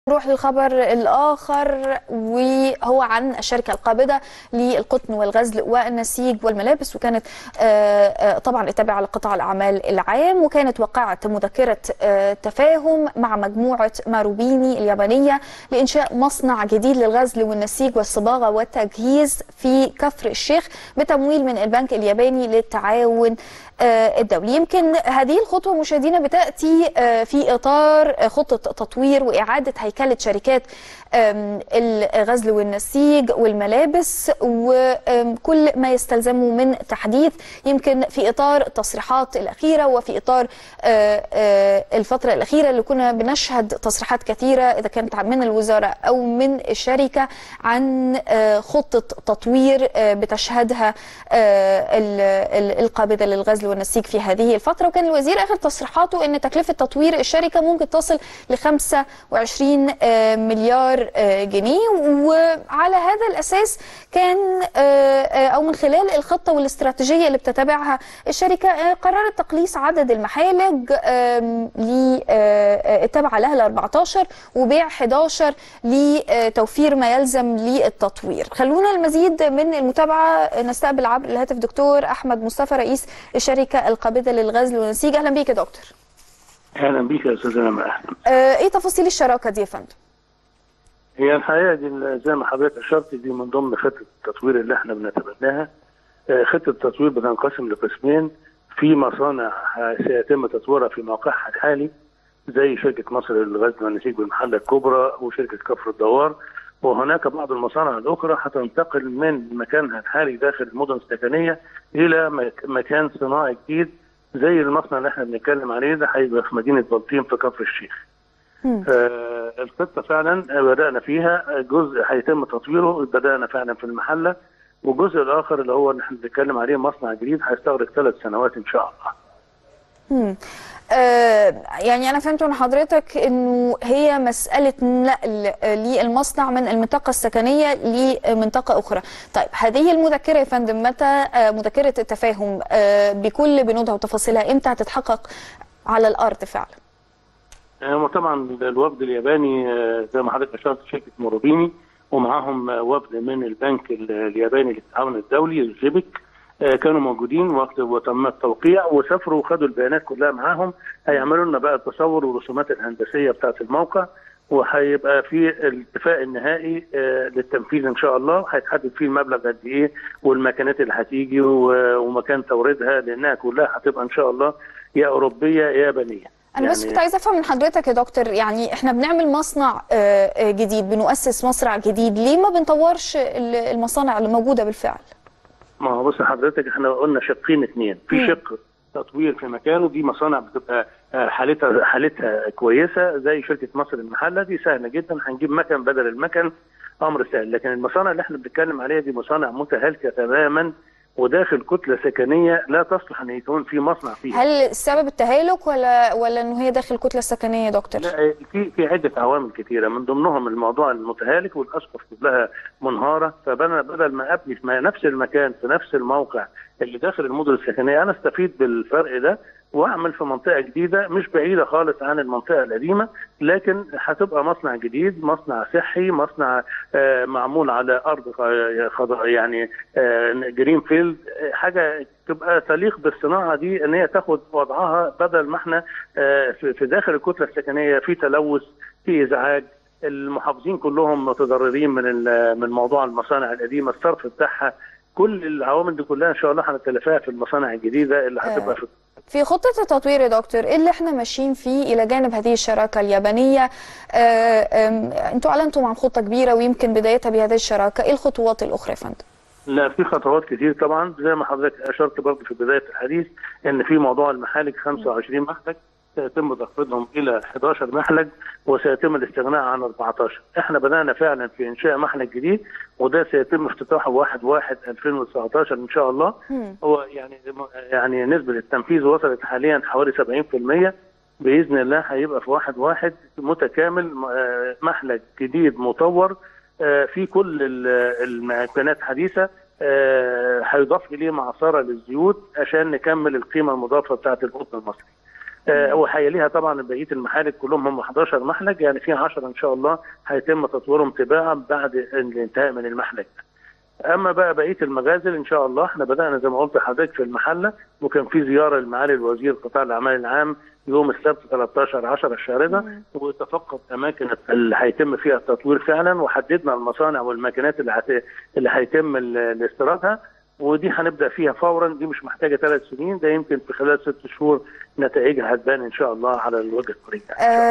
نروح للخبر الآخر وهو عن الشركة القابضة للقطن والغزل والنسيج والملابس وكانت آه، آه، طبعا التابعة لقطاع الأعمال العام وكانت وقعت مذكرة آه، تفاهم مع مجموعة ماروبيني اليابانية لإنشاء مصنع جديد للغزل والنسيج والصباغة والتجهيز في كفر الشيخ بتمويل من البنك الياباني للتعاون الدولي يمكن هذه الخطوة مشاهدينا بتأتي في إطار خطة تطوير وإعادة هيكلة شركات الغزل والنسيج والملابس وكل ما يستلزمه من تحديث يمكن في إطار التصريحات الأخيرة وفي إطار الفترة الأخيرة اللي كنا بنشهد تصريحات كثيرة إذا كانت من الوزارة أو من الشركة عن خطة تطوير بتشهدها القابضة للغزل والنسيج في هذه الفترة وكان الوزير آخر تصريحاته أن تكلفة تطوير الشركة ممكن تصل ل 25 مليار جنيه وعلى هذا الأساس كان أو من خلال الخطة والاستراتيجية اللي بتتبعها الشركة قررت تقليص عدد المحالج التابعة لها ل 14 وبيع 11 لتوفير ما يلزم للتطوير خلونا المزيد من المتابعة نستقبل عبر الهاتف دكتور أحمد مصطفى رئيس الشركة القابضة للغزل والنسيج أهلا بيك يا دكتور اهلا بيك يا استاذ انا اهلا آه، ايه تفاصيل الشراكه دي يا فندم؟ هي الحقيقه دي زي ما حضرتك اشرت دي من ضمن خطه التطوير اللي احنا بنتبناها آه، خطه التطوير بتنقسم لقسمين في مصانع سيتم تطويرها في موقعها الحالي زي شركه مصر للغزل والنسيج بالمحله الكبرى وشركه كفر الدوار وهناك بعض المصانع الاخرى هتنتقل من مكانها الحالي داخل المدن السكنيه الى مكان صناعي جديد زي المصنع اللي احنا بنتكلم عليه ده هيبقى في مدينه بلطيم في كفر الشيخ. آه الخطه فعلا بدانا فيها جزء هيتم تطويره بدانا فعلا في المحله والجزء الاخر اللي هو اللي احنا بنتكلم عليه مصنع جديد هيستغرق ثلاث سنوات ان شاء الله. مم. آه يعني انا فهمت من حضرتك انه هي مساله نقل للمصنع من المنطقه السكنيه لمنطقه اخرى طيب هذه المذكره يا فندم متى آه مذكره التفاهم آه بكل بنودها وتفاصيلها امتى هتتحقق على الارض فعلا طبعا الوفد الياباني زي ما حضرتك اشرت شركه موروبيني ومعاهم وفد من البنك الياباني للتعاون الدولي الجيبك كانوا موجودين وقت وتم التوقيع وسافروا وخدوا البيانات كلها معاهم هيعملوا لنا بقى التصور والرسومات الهندسيه بتاعه الموقع وهيبقى في الاتفاق النهائي للتنفيذ ان شاء الله هيتحدد فيه المبلغ قد ايه والمكانات اللي هتيجي ومكان توريدها لانها كلها هتبقى ان شاء الله يا اوروبيه يا يابانيه. انا يعني بس كنت عايزه افهم من حضرتك يا دكتور يعني احنا بنعمل مصنع جديد بنؤسس مصنع جديد ليه ما بنطورش المصانع اللي موجوده بالفعل؟ ما هو بص حضرتك احنا قلنا شقين اثنين في شق تطوير في مكانه دي مصانع بتبقى حالتها حالتها كويسه زي شركه مصر المحله دي سهله جدا هنجيب مكن بدل المكن امر سهل لكن المصانع اللي احنا بنتكلم عليها دي مصانع متهالكه تماما وداخل كتله سكنيه لا تصلح ان يكون في مصنع فيها. هل السبب التهالك ولا ولا انه هي داخل كتله سكنيه يا دكتور؟ لا في في عده عوامل كثيره من ضمنهم الموضوع المتهالك والاسقف كلها منهاره فانا بدل ما ابني في نفس المكان في نفس الموقع اللي داخل المدن السكنيه انا استفيد بالفرق ده واعمل في منطقه جديده مش بعيده خالص عن المنطقه القديمه لكن هتبقى مصنع جديد مصنع صحي مصنع آه معمول على ارض خضراء يعني آه جرين فيلد حاجه تبقى تليق بالصناعه دي ان هي تاخد وضعها بدل ما احنا آه في داخل الكتله السكنيه في تلوث في ازعاج المحافظين كلهم متضررين من من موضوع المصانع القديمه الصرف بتاعها كل العوامل دي كلها ان شاء الله هنتلافاها في المصانع الجديده اللي هتبقى في في خطة التطوير يا دكتور ايه اللي احنا ماشيين فيه الى جانب هذه الشراكة اليابانية انتوا اعلنتم عن خطة كبيرة ويمكن بدايتها بهذه الشراكة ايه الخطوات الاخرى يا فندم؟ لا في خطوات كتير طبعا زي ما حضرتك اشرت برضه في بدايه الحديث ان في موضوع المحالج 25 محلج سيتم تخفيضهم الى 11 محلج وسيتم الاستغناء عن 14 احنا بدانا فعلا في انشاء محلج جديد وده سيتم افتتاحه 1 1 2019 ان شاء الله مم. هو يعني يعني نسبه التنفيذ وصلت حاليا حوالي 70% باذن الله هيبقى في 1 1 متكامل محلج جديد مطور في كل الامكانيات حديثه هيضاف اليه معصره للزيوت عشان نكمل القيمه المضافه بتاعه القطن المصري. آه وهيليها طبعا بقيه المحالك كلهم هم 11 محلك يعني في 10 ان شاء الله هيتم تطويرهم تباعا بعد الانتهاء من المحلك اما بقى بقيه المغازل ان شاء الله احنا بدانا زي ما قلت لحضرتك في المحله وكان في زياره لمعالي الوزير قطاع الاعمال العام يوم السبت 13 10 الشهر ده وتفقد اماكن اللي هيتم فيها التطوير فعلا وحددنا المصانع والماكينات اللي هت... اللي هيتم استيرادها ودي هنبدا فيها فورا دي مش محتاجه ثلاث سنين ده يمكن في خلال ست شهور نتائجها هتبان ان شاء الله على الوجه القريب